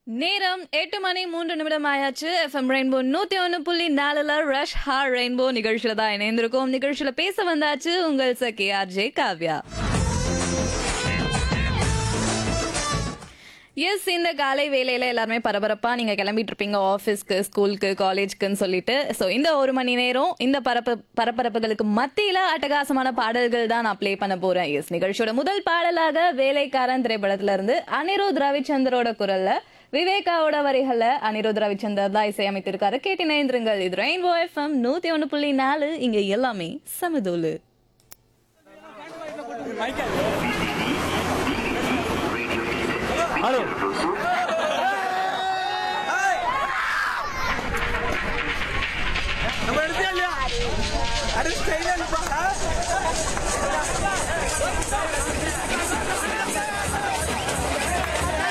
நேரம் எட்டு மணி மூன்று நிமிடம் ஆயாச்சு எஃப்எம் ரெயின்போ நூத்தி ஒன்று புள்ளி நாலுல ரஷ் ஹார் ரெயின்போ நிகழ்ச்சியில தான் இணைந்திருக்கோம் நிகழ்ச்சியில பேச வந்தாச்சு உங்கள் சகி ஆர்ஜே காவ்யா எஸ் இந்த காலை வேலையில எல்லாருமே பரபரப்பா நீங்க கிளம்பிட்டு இருப்பீங்க ஆஃபீஸ்க்கு ஸ்கூலுக்கு காலேஜ்க்குன்னு சொல்லிட்டு ஸோ இந்த ஒரு மணி நேரம் இந்த பரப்பு பரபரப்புகளுக்கு மத்தியில அட்டகாசமான பாடல்கள் தான் நான் ப்ளே பண்ண போறேன் எஸ் நிகழ்ச்சியோட முதல் பாடலாக வேலைக்காரன் திரைப்படத்துல இருந்து அனிருத் ரவிச்சந்தரோட குரல்ல விவேகாவோட வரிகள்ல அனிருத் ரவிச்சந்தர் தான் இசையமைத்திருக்காரு கேட்டு நேந்திருங்கள் இது ரெயின்போ எஃப்எம் நூத்தி ஒன்று புள்ளி நாலு இங்க எல்லாமே சமதூலு ஹலோ நம்ம எடுத்தே இல்லையா அடிச்சுட்டே